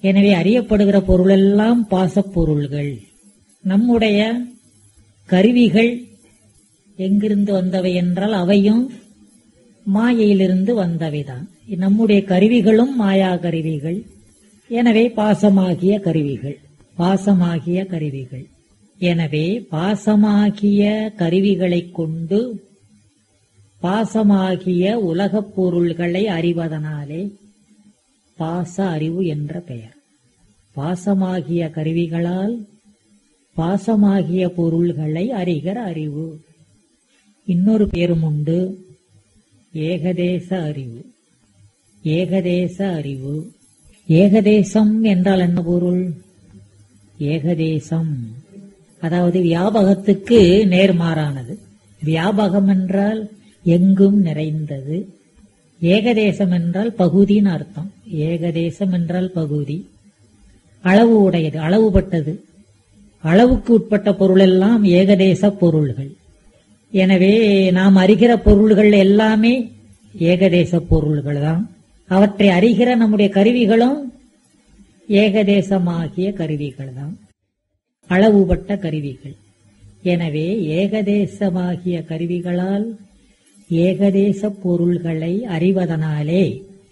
எனவே அறியப்படுகிற பொருளெல்லாம் பாசப்பொருள்கள் நம்முடைய கருவிகள் எங்கிருந்து வந்தவை என்றால் அவையும் மாயையிலிருந்து வந்தவைதான் நம்முடைய கருவிகளும் மாயா கருவிகள் எனவே பாசமாகிய கருவிகள் பாசமாகிய கருவிகள் எனவே பாசமாகிய கருவிகளைக் கொண்டு பாசமாகிய உலகப் பொருள்களை அறிவதனாலே பாச அறிவு என்ற பெயர் பாசமாகிய கருவிகளால் பாசமாகிய பொருள்களை அறிகிற அறிவு இன்னொரு பேரும் உண்டு ஏகதேச அறிவு ஏகதேச அறிவு ஏகதேசம் என்றால் என்ன பொருள் ஏகதேசம் அதாவது வியாபகத்துக்கு நேர்மாறானது வியாபகம் என்றால் எங்கும் நிறைந்தது ஏகதேசம் என்றால் பகுதின்னு அர்த்தம் ஏகதேசம் என்றால் பகுதி அளவு உடையது அளவுபட்டது அளவுக்கு உட்பட்ட பொருளெல்லாம் ஏகதேச பொருள்கள் எனவே நாம் அறிகிற பொருள்கள் எல்லாமே ஏகதேச பொருள்கள் தான் அவற்றை அறிகிற நம்முடைய கருவிகளும் ஏகதேசமாகிய கருவிகள் தான் அளவுபட்ட கருவிகள் எனவே ஏகதேசமாகிய கருவிகளால் ஏகதேச பொருள்களை அறிவதனாலே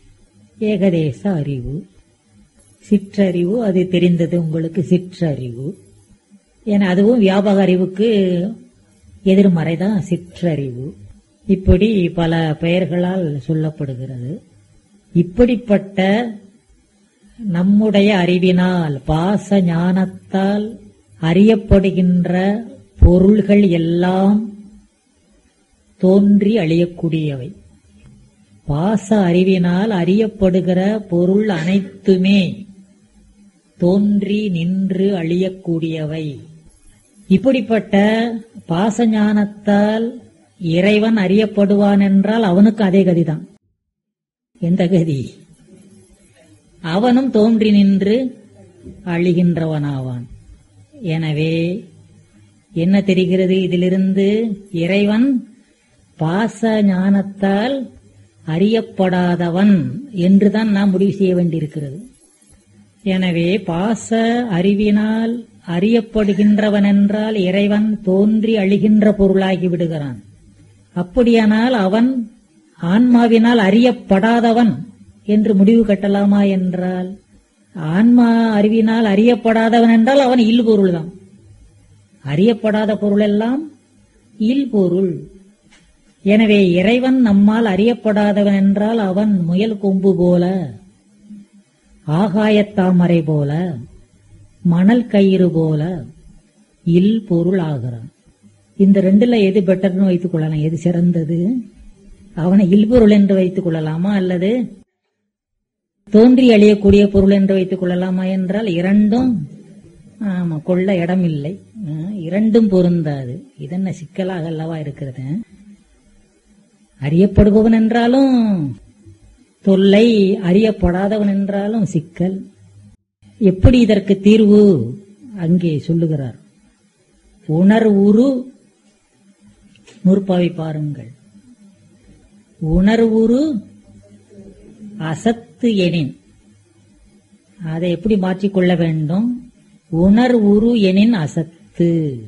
ஏகதேச அறிவு சிற்றறிவு அது தெரிந்தது உங்களுக்கு சிற்றறிவு என அதுவும் வியாபக அறிவுக்கு எதிர்மறைதான் சிற்றறிவு இப்படி பல பெயர்களால் சொல்லப்படுகிறது இப்படிப்பட்ட நம்முடைய அறிவினால் பாச ஞானத்தால் அறியப்படுகின்ற பொருள்கள் எல்லாம் தோன்றி அழியக்கூடியவை பாச அறிவினால் அறியப்படுகிற பொருள் அனைத்துமே தோன்றி நின்று அழியக்கூடியவை இப்படிப்பட்ட பாச ஞானத்தால் இறைவன் அறியப்படுவான் என்றால் அவனுக்கு அதே கதிதான் எந்த கதி அவனும் தோன்றி நின்று அழிகின்றவனாவான் எனவே என்ன தெரிகிறது இதிலிருந்து இறைவன் பாச ஞானத்தால் அறியப்படாதவன் என்றுதான் நாம் முடிவு செய்ய வேண்டியிருக்கிறது எனவே பாச அறிவினால் அறியப்படுகின்றவன் என்றால் இறைவன் தோன்றி அழிகின்ற பொருளாகி விடுகிறான் அப்படியானால் அவன் ஆன்மாவினால் அறியப்படாதவன் என்று முடிவு கட்டலாமா என்றால் ஆன்மா அறிவினால் அறியப்படாதவன் என்றால் அவன் இல் பொருள்தான் அறியப்படாத பொருள் எல்லாம் இல் பொருள் எனவே இறைவன் நம்மால் அறியப்படாதவன் என்றால் அவன் முயல் கொம்பு போல ஆகாயத்தாமரை போல மணல் கயிறு போல இல் பொருள் ஆகிறான் இந்த ரெண்டுல எது பெட்டர்னு வைத்துக் கொள்ளலாம் எது சிறந்தது அவனை இல்பொருள் என்று வைத்துக் கொள்ளலாமா அல்லது தோன்றி அழியக்கூடிய பொருள் என்று வைத்துக் கொள்ளலாமா என்றால் இரண்டும் ஆமா கொள்ள இடம் இல்லை ஆஹ், இரண்டும் பொருந்தாது இதென்ன சிக்கலாக அல்லவா இருக்கிறது அறியப்படுபவன் என்றாலும் தொல்லை அறியப்படாதவன் என்றாலும் சிக்கல் எப்படி இதற்கு தீர்வு அங்கே சொல்லுகிறார் உணர்வுரு நூற்பாவை பாருங்கள் உணர்வுரு அசத்து எனின் அதை எப்படி மாற்றிக்கொள்ள வேண்டும் உணர்வுரு எனின் அசத்து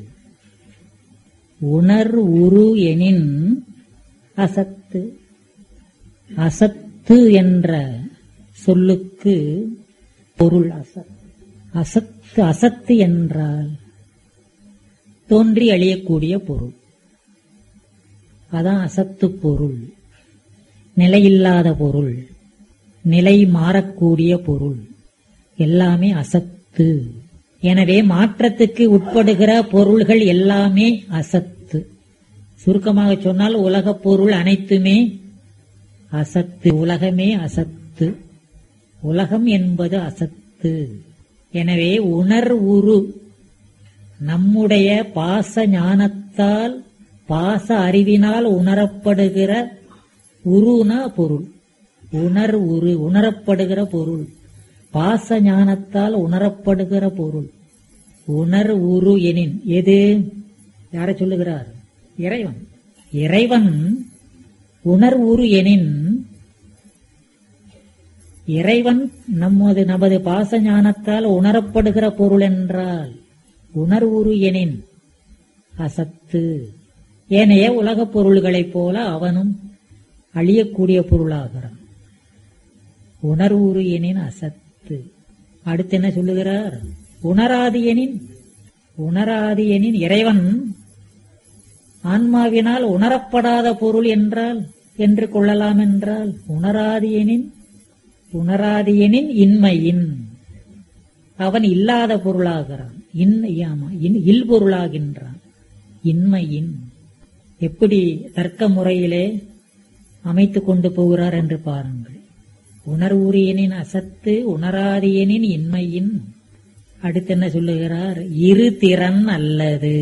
உணர்வுரு எனின் அசத்து அசத்து என்ற சொல்லுக்கு பொருள் அசத் அசத்து அசத்து என்றால் தோன்றி அழியக்கூடிய பொருள் அதான் அசத்து பொருள் நிலையில்லாத பொருள் நிலை மாறக்கூடிய பொருள் எல்லாமே அசத்து எனவே மாற்றத்துக்கு உட்படுகிற பொருள்கள் எல்லாமே அசத்து சுருக்கமாக சொன்னால் உலகப் பொருள் அனைத்துமே அசத்து உலகமே அசத்து உலகம் என்பது அசத்து எனவே உணர்வுரு நம்முடைய பாச ஞானத்தால் பாச அறிவினால் உணரப்படுகிற உருனா பொருள் உணர் உரு உணரப்படுகிற பொருள் பாச ஞானத்தால் உணரப்படுகிற பொருள் உணர் உரு எனின் எது யாரை சொல்லுகிறார் இறைவன் இறைவன் உணர்வுரு எனின் இறைவன் நமது நமது பாச ஞானத்தால் உணரப்படுகிற பொருள் என்றால் உணர்வுரு எனின் அசத்து ஏனைய உலகப் பொருள்களைப் போல அவனும் அழியக்கூடிய பொருளாகிறான் உணர்வுரு எனின் அசத்து அடுத்து என்ன சொல்லுகிறார் உணராது எனின் உணராது எனின் இறைவன் ஆன்மாவினால் உணரப்படாத பொருள் என்றால் என்று கொள்ளலாம் என்றால் உணராது எனின் உணராது எனின் இன்மையின் அவன் இல்லாத பொருளாகிறான் இன் ஆமா, இன் இல் பொருளாகின்றான் இன்மையின் எப்படி தர்க்க முறையிலே அமைத்துக் கொண்டு போகிறார் என்று பாருங்கள் உணர்வுரியனின் அசத்து உணராதியனின் இன்மையின் அடுத்து என்ன சொல்லுகிறார் இரு திறன் அல்லது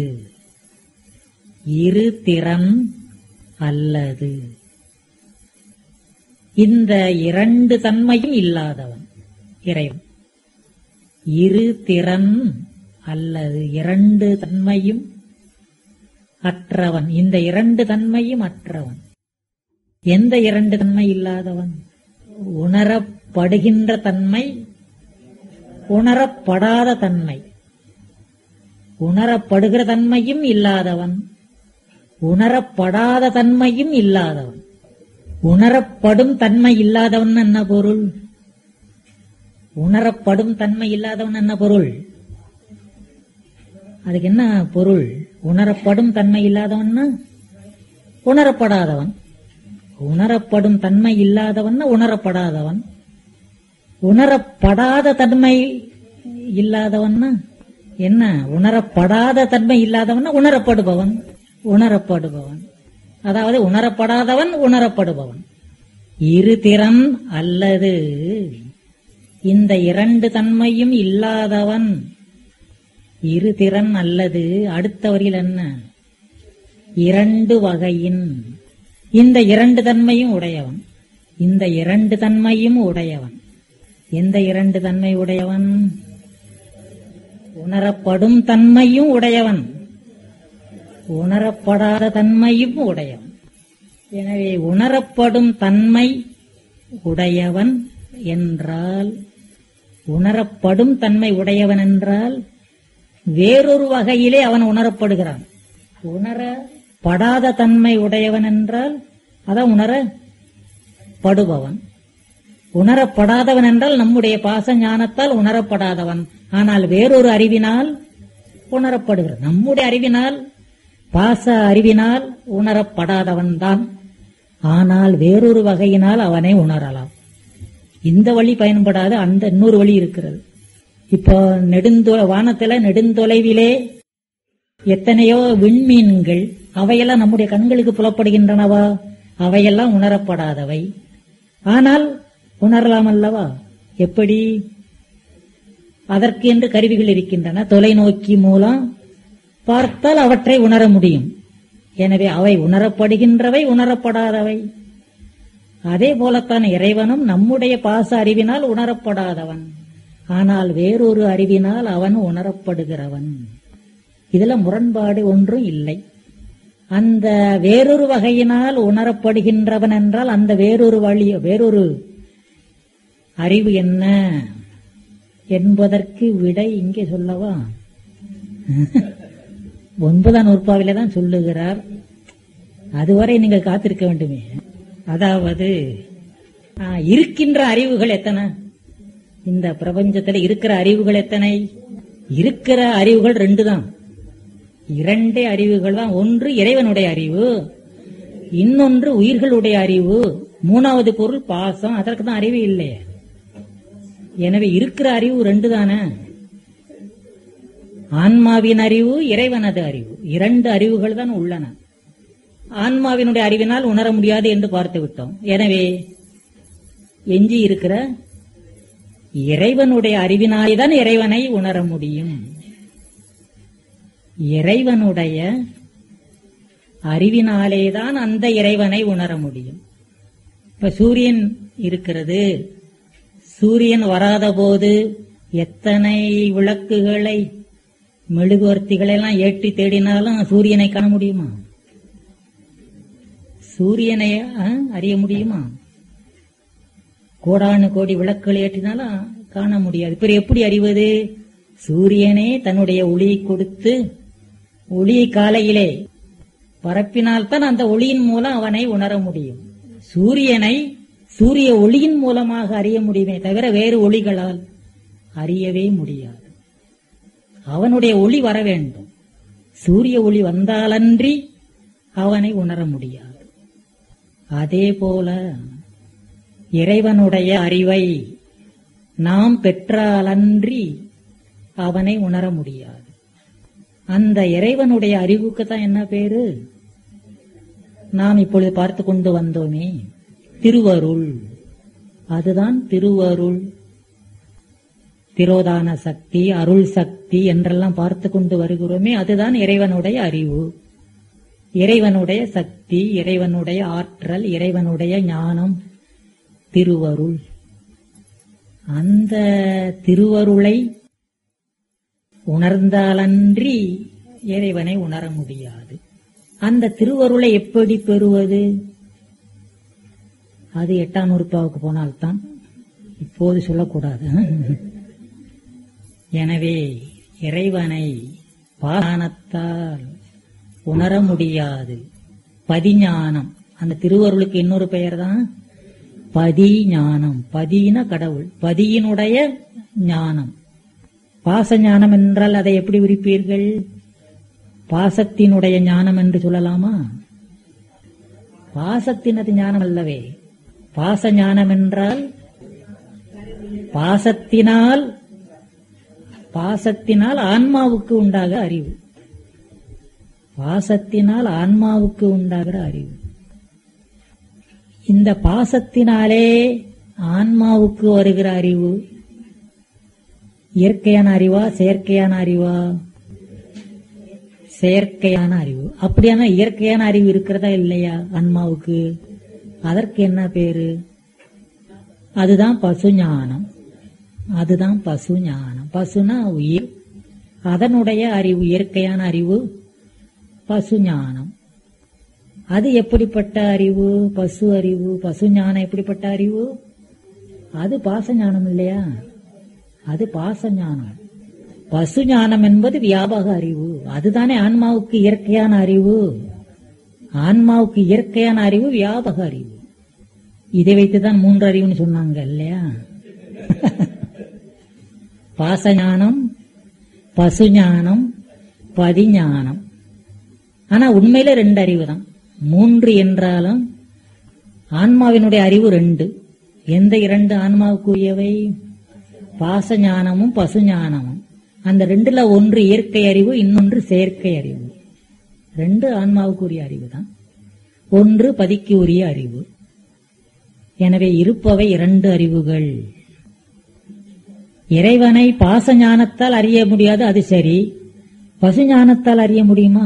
இரு திறன் அல்லது இந்த இரண்டு தன்மையும் இல்லாதவன் இறைவன் இரு திறன் அல்லது இரண்டு தன்மையும் அற்றவன் இந்த இரண்டு தன்மையும் அற்றவன் எந்த இரண்டு தன்மை இல்லாதவன் உணரப்படுகின்ற தன்மை உணரப்படாத தன்மை உணரப்படுகிற தன்மையும் இல்லாதவன் உணரப்படாத தன்மையும் இல்லாதவன் உணரப்படும் தன்மை இல்லாதவன் என்ன பொருள் உணரப்படும் தன்மை இல்லாதவன் என்ன பொருள் அதுக்கு என்ன பொருள் உணரப்படும் தன்மை இல்லாதவன்னா உணரப்படாதவன் உணரப்படும் தன்மை இல்லாதவன் உணரப்படாதவன் உணரப்படாத தன்மை இல்லாதவன்னா என்ன உணரப்படாத தன்மை இல்லாதவன் உணரப்படுபவன் உணரப்படுபவன் அதாவது உணரப்படாதவன் உணரப்படுபவன் இரு திறன் அல்லது இந்த இரண்டு தன்மையும் இல்லாதவன் இரு திறன் அல்லது அடுத்த வரியில் என்ன இரண்டு வகையின் இந்த இரண்டு தன்மையும் உடையவன் இந்த இரண்டு தன்மையும் உடையவன் எந்த இரண்டு தன்மை உடையவன் உணரப்படும் தன்மையும் உடையவன் உணரப்படாத தன்மையும் உடையவன் எனவே உணரப்படும் தன்மை உடையவன் என்றால் உணரப்படும் தன்மை உடையவன் என்றால் வேறொரு வகையிலே அவன் உணரப்படுகிறான் உணரப்படாத தன்மை உடையவன் என்றால் அதான் உணரப்படுபவன் உணரப்படாதவன் என்றால் நம்முடைய பாச ஞானத்தால் உணரப்படாதவன் ஆனால் வேறொரு அறிவினால் உணரப்படுகிறான் நம்முடைய அறிவினால் பாச அறிவினால் உணரப்படாதவன் தான் ஆனால் வேறொரு வகையினால் அவனை உணரலாம் இந்த வழி பயன்படாத அந்த இன்னொரு வழி இருக்கிறது இப்போ நெடுந்தொ வானத்துல நெடுந்தொலைவிலே எத்தனையோ விண்மீன்கள் அவையெல்லாம் நம்முடைய கண்களுக்கு புலப்படுகின்றனவா அவையெல்லாம் உணரப்படாதவை ஆனால் உணரலாம் அல்லவா எப்படி அதற்கு என்று கருவிகள் இருக்கின்றன தொலைநோக்கி மூலம் பார்த்தால் அவற்றை உணர முடியும் எனவே அவை உணரப்படுகின்றவை உணரப்படாதவை அதே போலத்தான் இறைவனும் நம்முடைய பாச அறிவினால் உணரப்படாதவன் ஆனால் வேறொரு அறிவினால் அவன் உணரப்படுகிறவன் இதுல முரண்பாடு ஒன்றும் இல்லை அந்த வேறொரு வகையினால் உணரப்படுகின்றவன் என்றால் அந்த வேறொரு வழி வேறொரு அறிவு என்ன என்பதற்கு விடை இங்கே சொல்லவா ஒன்பதாம் நூற்பாவில தான் சொல்லுகிறார் அதுவரை நீங்கள் காத்திருக்க வேண்டுமே அதாவது ஆ, இருக்கின்ற அறிவுகள் எத்தனை இந்த பிரபஞ்சத்துல இருக்கிற அறிவுகள் எத்தனை இருக்கிற அறிவுகள் ரெண்டு தான் இரண்டே அறிவுகள் தான் ஒன்று இறைவனுடைய அறிவு இன்னொன்று உயிர்களுடைய அறிவு மூணாவது பொருள் பாசம் அதற்கு தான் அறிவு இல்லையே எனவே இருக்கிற அறிவு ரெண்டு தானே ஆன்மாவின் அறிவு இறைவனது அறிவு இரண்டு அறிவுகள் தான் உள்ளன ஆன்மாவினுடைய அறிவினால் உணர முடியாது என்று பார்த்து விட்டோம் எனவே எஞ்சி இருக்கிற இறைவனுடைய அறிவினாலேதான் இறைவனை உணர முடியும் இறைவனுடைய அறிவினாலேதான் அந்த இறைவனை உணர முடியும் இப்ப சூரியன் இருக்கிறது சூரியன் வராத போது எத்தனை விளக்குகளை மெழுகுவர்த்திகளை எல்லாம் ஏற்றி தேடினாலும் சூரியனை காண முடியுமா சூரியனை ஆ, அறிய முடியுமா கோடானு கோடி விளக்குகள் ஏற்றினாலும் காண முடியாது பிறகு எப்படி அறிவது சூரியனே தன்னுடைய ஒளியை கொடுத்து ஒளியை காலையிலே பரப்பினால்தான் அந்த ஒளியின் மூலம் அவனை உணர முடியும் சூரியனை சூரிய ஒளியின் மூலமாக அறிய முடியுமே தவிர வேறு ஒளிகளால் அறியவே முடியாது அவனுடைய ஒளி வர வேண்டும் சூரிய ஒளி வந்தாலன்றி அவனை உணர முடியாது அதே போல இறைவனுடைய அறிவை நாம் பெற்றாலன்றி அவனை உணர முடியாது அந்த இறைவனுடைய அறிவுக்கு தான் என்ன பேரு நாம் இப்பொழுது பார்த்து கொண்டு வந்தோமே திருவருள் அதுதான் திருவருள் திரோதான சக்தி அருள் சக்தி என்றெல்லாம் பார்த்து கொண்டு வருகிறோமே அதுதான் இறைவனுடைய அறிவு இறைவனுடைய சக்தி இறைவனுடைய ஆற்றல் இறைவனுடைய ஞானம் திருவருள் அந்த திருவருளை உணர்ந்தாலன்றி இறைவனை உணர முடியாது அந்த திருவருளை எப்படி பெறுவது அது எட்டாம் உறுப்பாவுக்கு போனால்தான் இப்போது சொல்லக்கூடாது எனவே இறைவனை பானத்தால் உணர முடியாது பதிஞானம் அந்த திருவருளுக்கு இன்னொரு பெயர் தான் பதி ஞானம் பதின கடவுள் பதியினுடைய ஞானம் பாச ஞானம் என்றால் அதை எப்படி விரிப்பீர்கள் பாசத்தினுடைய ஞானம் என்று சொல்லலாமா பாசத்தினது ஞானம் அல்லவே பாச ஞானம் என்றால் பாசத்தினால் பாசத்தினால் ஆன்மாவுக்கு உண்டாக அறிவு பாசத்தினால் ஆன்மாவுக்கு உண்டாகிற அறிவு இந்த பாசத்தினாலே ஆன்மாவுக்கு வருகிற அறிவு இயற்கையான அறிவா செயற்கையான அறிவா செயற்கையான அறிவு அப்படியான இயற்கையான அறிவு இருக்கிறதா இல்லையா ஆன்மாவுக்கு அதற்கு என்ன பேரு அதுதான் பசு ஞானம் அதுதான் பசு ஞானம் பசுனா உயிர் அதனுடைய அறிவு இயற்கையான அறிவு பசு ஞானம் அது எப்படிப்பட்ட அறிவு பசு அறிவு பசு ஞானம் எப்படிப்பட்ட அறிவு அது பாச ஞானம் இல்லையா அது பாச ஞானம் பசு ஞானம் என்பது வியாபக அறிவு அதுதானே ஆன்மாவுக்கு இயற்கையான அறிவு ஆன்மாவுக்கு இயற்கையான அறிவு வியாபக அறிவு இதை வைத்துதான் மூன்று அறிவுன்னு சொன்னாங்க இல்லையா பாச ஞானம் பசு ஞானம் பதிஞானம் ஆனா உண்மையில ரெண்டு அறிவு தான் மூன்று என்றாலும் ஆன்மாவினுடைய அறிவு ரெண்டு எந்த இரண்டு ஆன்மாவுக்குரியவை பாச ஞானமும் பசு ஞானமும் அந்த ரெண்டுல ஒன்று இயற்கை அறிவு இன்னொன்று செயற்கை அறிவு ரெண்டு ஆன்மாவுக்குரிய அறிவு தான் ஒன்று பதிக்கு உரிய அறிவு எனவே இருப்பவை இரண்டு அறிவுகள் இறைவனை பாச ஞானத்தால் அறிய முடியாது அது சரி பசு ஞானத்தால் அறிய முடியுமா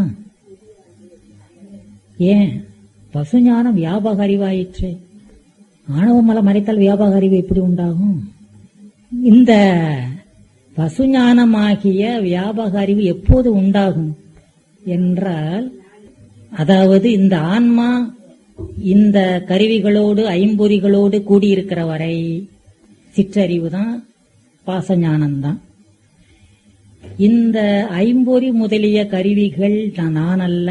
ஏன் பசு ஞானம் வியாபக அறிவாயிற்று ஆணவ மலம் மறைத்தால் வியாபக அறிவு எப்படி உண்டாகும் இந்த பசு ஞானமாகிய வியாபக அறிவு எப்போது உண்டாகும் என்றால் அதாவது இந்த ஆன்மா இந்த கருவிகளோடு ஐம்பொறிகளோடு கூடியிருக்கிற வரை சிற்றறிவு தான் பாசஞானம்தான் இந்த ஐம்பொறி முதலிய கருவிகள் நான் அல்ல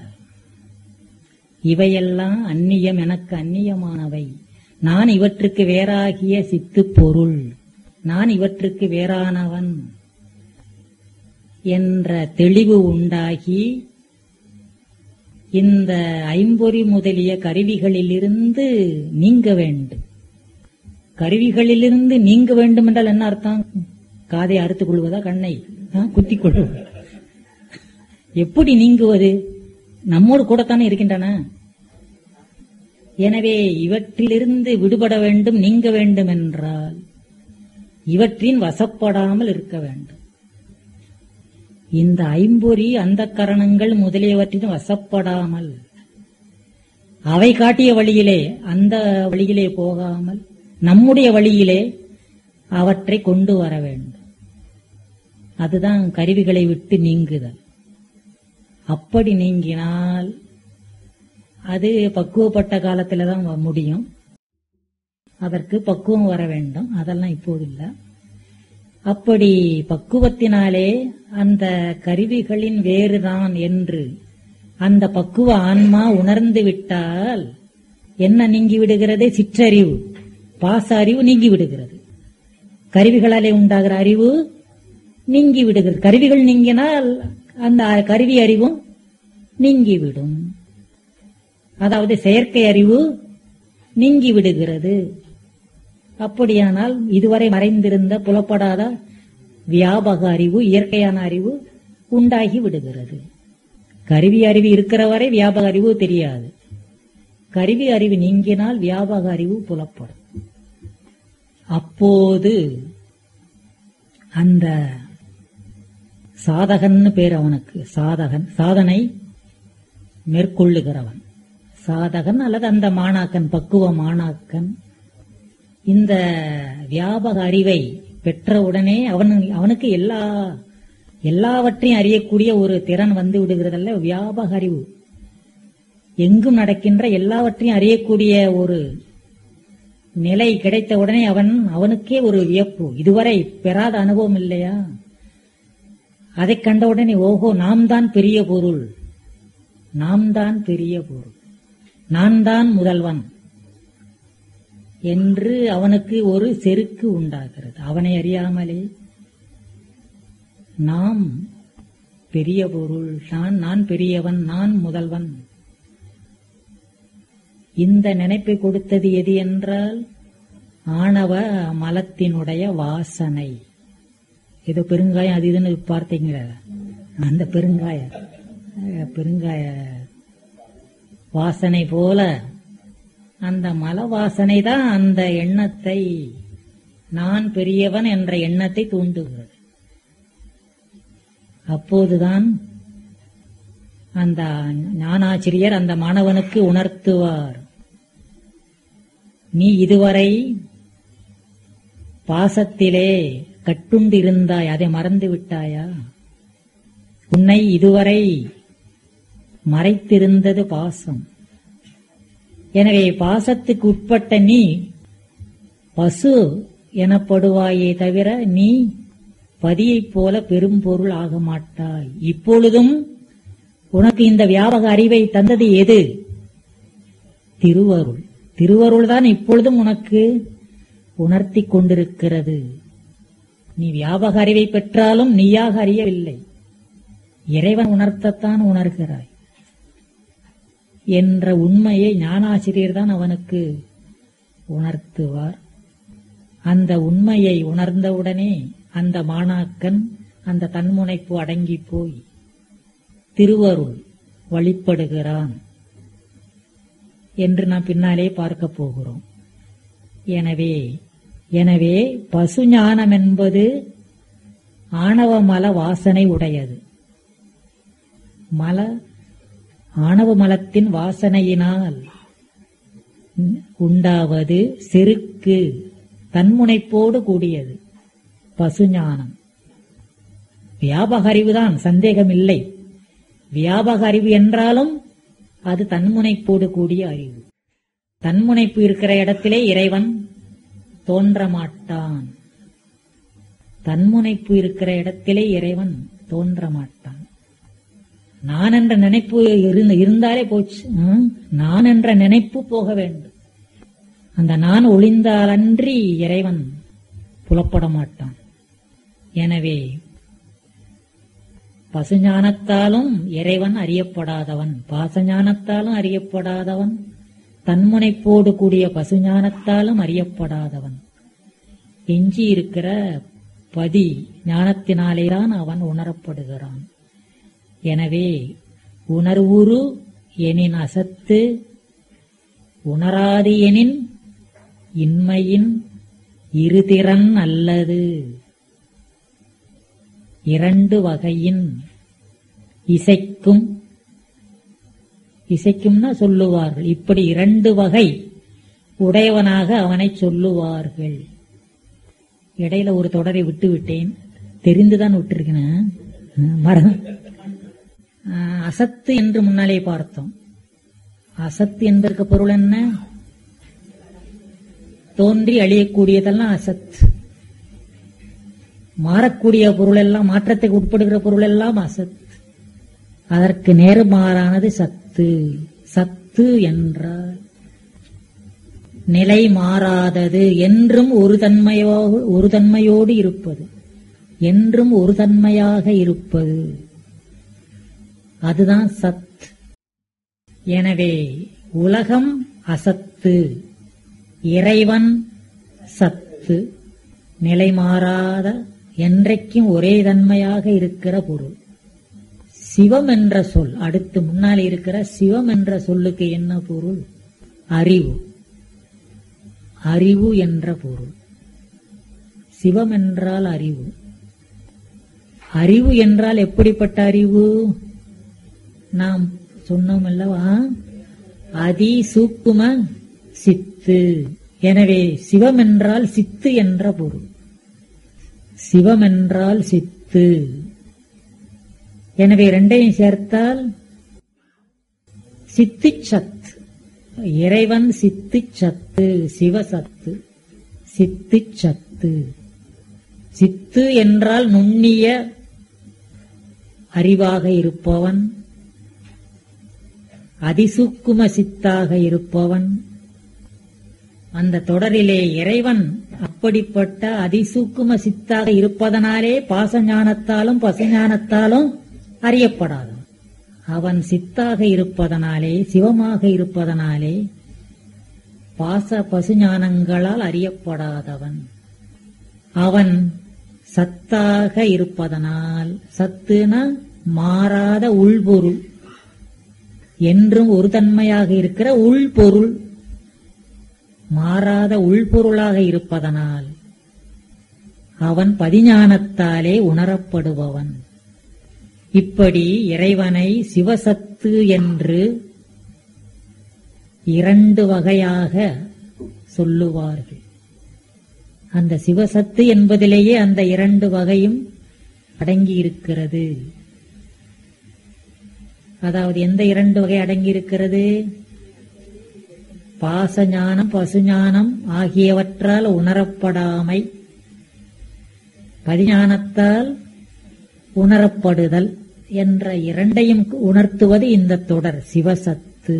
இவையெல்லாம் அந்நியம் எனக்கு அந்நியமானவை நான் இவற்றுக்கு வேறாகிய சித்து பொருள் நான் இவற்றுக்கு வேறானவன் என்ற தெளிவு உண்டாகி இந்த ஐம்பொறி முதலிய கருவிகளிலிருந்து நீங்க வேண்டும் கருவிகளிலிருந்து நீங்க வேண்டும் என்றால் என்ன அர்த்தம் காதை அறுத்துக் கொள்வதா கண்ணை குத்திக் கொள்வது எப்படி நீங்குவது நம்மோடு கூடத்தானே இருக்கின்றன எனவே இவற்றிலிருந்து விடுபட வேண்டும் நீங்க வேண்டும் என்றால் இவற்றின் வசப்படாமல் இருக்க வேண்டும் இந்த ஐம்பொறி அந்த கரணங்கள் முதலியவற்றின் வசப்படாமல் அவை காட்டிய வழியிலே அந்த வழியிலே போகாமல் நம்முடைய வழியிலே அவற்றை கொண்டு வர வேண்டும் அதுதான் கருவிகளை விட்டு நீங்குதல் அப்படி நீங்கினால் அது பக்குவப்பட்ட காலத்துல தான் முடியும் அதற்கு பக்குவம் வர வேண்டும் அதெல்லாம் இப்போது இல்லை அப்படி பக்குவத்தினாலே அந்த கருவிகளின் வேறுதான் என்று அந்த பக்குவ ஆன்மா உணர்ந்து விட்டால் என்ன நீங்கி விடுகிறது சிற்றறிவு பாச அறிவு நீங்கி விடுகிறது கருவிகளாலே உண்டாகிற அறிவு நீங்கி விடுகிறது கருவிகள் நீங்கினால் அந்த கருவி அறிவும் நீங்கிவிடும் அதாவது செயற்கை அறிவு நீங்கி விடுகிறது அப்படியானால் இதுவரை மறைந்திருந்த புலப்படாத வியாபக அறிவு இயற்கையான அறிவு உண்டாகி விடுகிறது கருவி அறிவு இருக்கிற வரை வியாபக அறிவு தெரியாது கருவி அறிவு நீங்கினால் வியாபக அறிவு புலப்படும் அப்போது அந்த சாதகன்னு பேர் அவனுக்கு சாதகன் சாதனை மேற்கொள்ளுகிறவன் சாதகன் அல்லது அந்த மாணாக்கன் பக்குவ மாணாக்கன் இந்த வியாபக அறிவை பெற்றவுடனே அவன் அவனுக்கு எல்லா எல்லாவற்றையும் அறியக்கூடிய ஒரு திறன் வந்து விடுகிறதல்ல வியாபக அறிவு எங்கும் நடக்கின்ற எல்லாவற்றையும் அறியக்கூடிய ஒரு நிலை கிடைத்த உடனே அவன் அவனுக்கே ஒரு வியப்பு இதுவரை பெறாத அனுபவம் இல்லையா அதை கண்டவுடனே ஓஹோ நாம் தான் பெரிய பொருள் நாம் தான் பெரிய பொருள் நான் தான் முதல்வன் என்று அவனுக்கு ஒரு செருக்கு உண்டாகிறது அவனை அறியாமலே நாம் பெரிய பொருள் நான் நான் பெரியவன் நான் முதல்வன் இந்த நினைப்பை கொடுத்தது எது என்றால் ஆணவ மலத்தினுடைய வாசனை ஏதோ பெருங்காயம் அது இதுன்னு பார்த்தீங்க அந்த பெருங்காய அஹ், பெருங்காய வாசனை போல அந்த மல வாசனை தான் அந்த எண்ணத்தை நான் பெரியவன் என்ற எண்ணத்தை தூண்டுகிறது அப்போதுதான் அந்த ஞானாசிரியர் அந்த மாணவனுக்கு உணர்த்துவார் நீ இதுவரை பாசத்திலே கட்டுண்டு இருந்தாய் அதை மறந்து விட்டாயா உன்னை இதுவரை மறைத்திருந்தது பாசம் எனவே பாசத்துக்கு உட்பட்ட நீ பசு எனப்படுவாயே தவிர நீ பதியைப் போல பெரும் பொருள் ஆக மாட்டாய் இப்பொழுதும் உனக்கு இந்த வியாபக அறிவை தந்தது எது திருவருள் திருவருள் தான் இப்பொழுதும் உனக்கு உணர்த்தி கொண்டிருக்கிறது நீ வியாபக அறிவை பெற்றாலும் நீயாக அறியவில்லை இறைவன் உணர்த்தத்தான் உணர்கிறாய் என்ற உண்மையை ஞானாசிரியர் தான் அவனுக்கு உணர்த்துவார் அந்த உண்மையை உணர்ந்தவுடனே அந்த மாணாக்கன் அந்த தன்முனைப்பு அடங்கி போய் திருவருள் வழிபடுகிறான் என்று நாம் பின்னாலே பார்க்க போகிறோம் எனவே எனவே பசுஞானம் என்பது ஆணவ மல வாசனை உடையது மல ஆணவ மலத்தின் வாசனையினால் உண்டாவது செருக்கு தன்முனைப்போடு கூடியது பசுஞானம் வியாபக அறிவுதான் சந்தேகம் இல்லை வியாபக அறிவு என்றாலும் அது தன்முனைப்போடு கூடிய அறிவு தன்முனைப்பு இருக்கிற இடத்திலே இறைவன் தோன்ற மாட்டான் தன்முனைப்பு இருக்கிற இடத்திலே இறைவன் தோன்ற மாட்டான் நான் என்ற நினைப்பு இருந்து- இருந்தாலே போச்சு ம்? நான் என்ற நினைப்பு போக வேண்டும் அந்த நான் ஒளிந்தாலன்றி இறைவன் புலப்பட மாட்டான் எனவே பசுஞானத்தாலும் இறைவன் அறியப்படாதவன் பாசஞானத்தாலும் அறியப்படாதவன் தன்முனைப்போடு கூடிய பசுஞானத்தாலும் அறியப்படாதவன் எஞ்சி இருக்கிற பதி ஞானத்தினாலேதான் அவன் உணரப்படுகிறான் எனவே உணர்வுரு எனின் அசத்து உணராது எனின் இன்மையின் இருதிறன் அல்லது இரண்டு வகையின் இசைக்கும் இசைக்கும்னா சொல்லுவார்கள் இப்படி இரண்டு வகை உடையவனாக அவனை சொல்லுவார்கள் இடையில ஒரு தொடரை விட்டு விட்டேன் தெரிந்துதான் விட்டிருக்கேன் மரம் அசத்து என்று முன்னாலே பார்த்தோம் அசத்து என்பதற்கு பொருள் என்ன தோன்றி அழியக்கூடியதெல்லாம் அசத் மாறக்கூடிய பொருள் எல்லாம் மாற்றத்துக்கு உட்படுகிற பொருள் எல்லாம் அசத் அதற்கு நேர்மாறானது சத்து சத்து என்றால் நிலை மாறாதது என்றும் ஒரு தன்மையோடு ஒரு தன்மையோடு இருப்பது என்றும் ஒரு தன்மையாக இருப்பது அதுதான் சத் எனவே உலகம் அசத்து இறைவன் சத்து நிலை மாறாத என்றைக்கும் ஒரே தன்மையாக இருக்கிற பொருள் சிவம் என்ற சொல் அடுத்து முன்னால் இருக்கிற சிவம் என்ற சொல்லுக்கு என்ன பொருள் அறிவு அறிவு என்ற பொருள் சிவம் என்றால் அறிவு அறிவு என்றால் எப்படிப்பட்ட அறிவு நாம் சொன்னோம் அல்லவா அதி சூக்கும சித்து எனவே சிவம் என்றால் சித்து என்ற பொருள் சிவம் என்றால் சித்து எனவே ரெண்டையும் சேர்த்தால் சித்து சத் இறைவன் சித்து சத்து சிவசத்து சித்து சத்து சித்து என்றால் நுண்ணிய அறிவாக இருப்பவன் அதிசூக்கும சித்தாக இருப்பவன் அந்த தொடரிலே இறைவன் அப்படிப்பட்ட அதிசூக்கும சித்தாக இருப்பதனாலே பாசஞானத்தாலும் பசுஞானத்தாலும் அறியப்படாதவன் அவன் சித்தாக இருப்பதனாலே சிவமாக இருப்பதனாலே பாச பசுஞானங்களால் அறியப்படாதவன் அவன் சத்தாக இருப்பதனால் சத்துன மாறாத உள்பொருள் என்றும் ஒரு தன்மையாக இருக்கிற உள்பொருள் மாறாத உள்பொருளாக இருப்பதனால் அவன் பதிஞானத்தாலே உணரப்படுபவன் இப்படி இறைவனை சிவசத்து என்று இரண்டு வகையாக சொல்லுவார்கள் அந்த சிவசத்து என்பதிலேயே அந்த இரண்டு வகையும் அடங்கி இருக்கிறது அதாவது எந்த இரண்டு வகை அடங்கி இருக்கிறது பாசஞானம் பசுஞானம் ஆகியவற்றால் உணரப்படாமை பதிஞானத்தால் உணரப்படுதல் என்ற இரண்டையும் உணர்த்துவது இந்த தொடர் சிவசத்து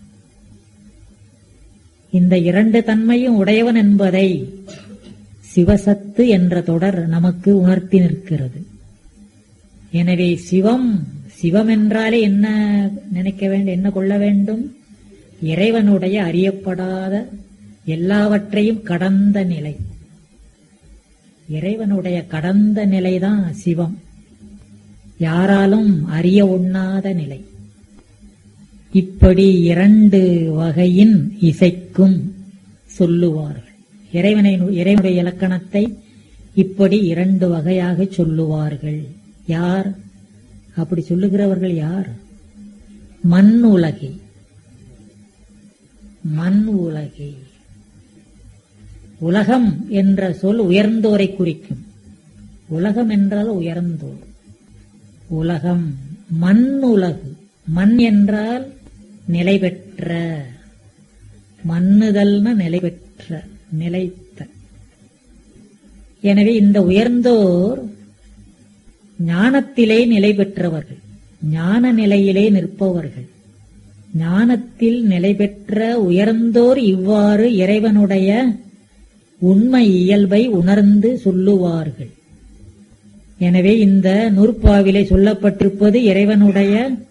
இந்த இரண்டு தன்மையும் உடையவன் என்பதை சிவசத்து என்ற தொடர் நமக்கு உணர்த்தி நிற்கிறது எனவே சிவம் சிவம் என்றாலே என்ன நினைக்க வேண்டும் என்ன கொள்ள வேண்டும் இறைவனுடைய அறியப்படாத எல்லாவற்றையும் கடந்த நிலை இறைவனுடைய கடந்த நிலைதான் சிவம் யாராலும் அறிய உண்ணாத நிலை இப்படி இரண்டு வகையின் இசைக்கும் சொல்லுவார்கள் இறைவனை இறைவனுடைய இலக்கணத்தை இப்படி இரண்டு வகையாக சொல்லுவார்கள் யார் அப்படி சொல்லுகிறவர்கள் யார் மண் உலகி மண் உலகி உலகம் என்ற சொல் உயர்ந்தோரை குறிக்கும் உலகம் என்றால் உயர்ந்தோர் உலகம் மண் உலகு மண் என்றால் நிலை பெற்ற மண்ணுதல்ன நிலை பெற்ற நிலைத்த எனவே இந்த உயர்ந்தோர் ஞானத்திலே நிலை பெற்றவர்கள் ஞான நிலையிலே நிற்பவர்கள் ஞானத்தில் நிலை பெற்ற உயர்ந்தோர் இவ்வாறு இறைவனுடைய உண்மை இயல்பை உணர்ந்து சொல்லுவார்கள் எனவே இந்த நூற்பாவிலே சொல்லப்பட்டிருப்பது இறைவனுடைய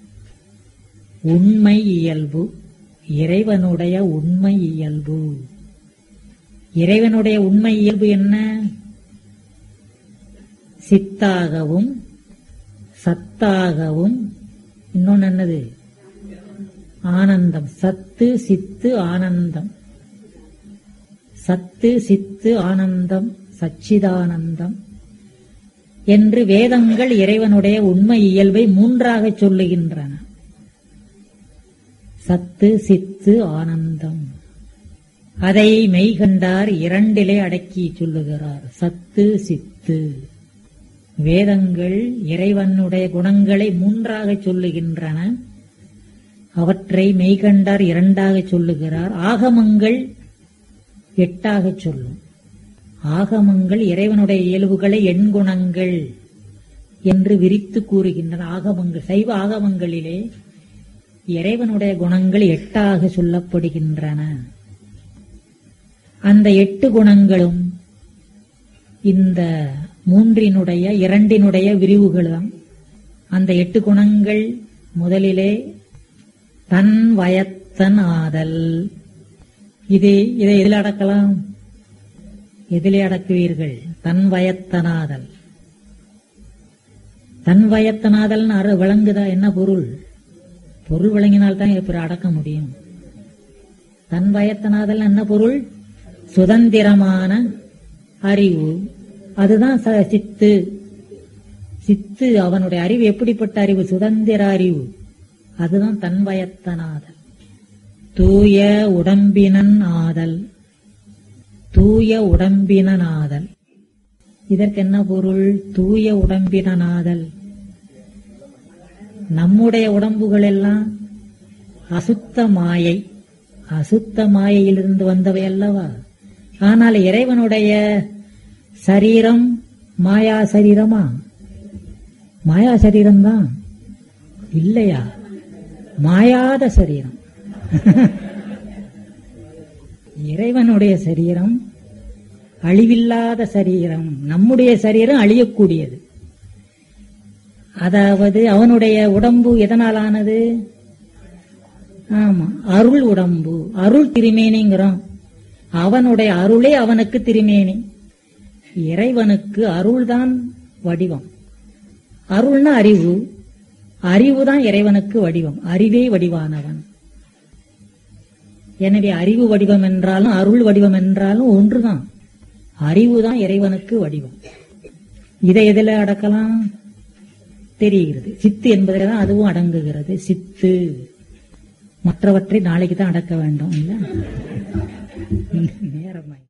உண்மை இயல்பு இறைவனுடைய உண்மை இயல்பு இறைவனுடைய உண்மை இயல்பு என்ன சித்தாகவும் சத்தாகவும் இன்னொன்னு என்னது ஆனந்தம் சத்து சித்து ஆனந்தம் சத்து சித்து ஆனந்தம் சச்சிதானந்தம் என்று வேதங்கள் இறைவனுடைய உண்மை இயல்பை மூன்றாக சொல்லுகின்றன சத்து சித்து ஆனந்தம் அதை மெய்கண்டார் இரண்டிலே அடக்கி சொல்லுகிறார் சத்து சித்து வேதங்கள் இறைவனுடைய குணங்களை மூன்றாக சொல்லுகின்றன அவற்றை மெய்கண்டார் இரண்டாக சொல்லுகிறார் ஆகமங்கள் எட்டாக சொல்லும் ஆகமங்கள் இறைவனுடைய இயல்புகளை எண்குணங்கள் என்று விரித்து கூறுகின்றன ஆகமங்கள் சைவ ஆகமங்களிலே இறைவனுடைய குணங்கள் எட்டாக சொல்லப்படுகின்றன அந்த எட்டு குணங்களும் இந்த மூன்றினுடைய இரண்டினுடைய விரிவுகள் தான் அந்த எட்டு குணங்கள் முதலிலே தன் வயத்தன் ஆதல் இது இதை எதில் அடக்கலாம் எதிலே அடக்குவீர்கள் தன் வயத்தனாதல் தன் வயத்தனாதல் அரு விளங்குதா என்ன பொருள் பொருள் விளங்கினால்தான் எப்படி அடக்க முடியும் தன் வயத்தனாதல் என்ன பொருள் சுதந்திரமான அறிவு அதுதான் ச- சித்து சித்து அவனுடைய அறிவு எப்படிப்பட்ட அறிவு சுதந்திர அறிவு அதுதான் தன் வயத்தனாதல் தூய உடம்பினன் ஆதல் தூய உடம்பினனாதல் இதற்கு என்ன பொருள் தூய உடம்பினனாதல் நம்முடைய உடம்புகள் எல்லாம் அசுத்த மாயை அசுத்த மாயையிலிருந்து வந்தவை அல்லவா ஆனால் இறைவனுடைய சரீரம் மாயா சரீரமா மாயா சரீரம்தான் இல்லையா மாயாத சரீரம் இறைவனுடைய சரீரம் அழிவில்லாத சரீரம் நம்முடைய சரீரம் அழியக்கூடியது அதாவது அவனுடைய உடம்பு எதனால் ஆனது ஆமா அருள் உடம்பு அருள் திருமேனிங்கிறோம் அவனுடைய அருளே அவனுக்கு திருமேனி இறைவனுக்கு அருள்தான் வடிவம் அருள்னா அறிவு அறிவுதான் இறைவனுக்கு வடிவம் அறிவே வடிவானவன் எனவே அறிவு வடிவம் என்றாலும் அருள் வடிவம் என்றாலும் ஒன்றுதான் அறிவுதான் இறைவனுக்கு வடிவம் இதை எதில் அடக்கலாம் தெரிகிறது சித்து என்பதில் தான் அதுவும் அடங்குகிறது சித்து மற்றவற்றை நாளைக்கு தான் அடக்க வேண்டும் இல்ல நேரமாய்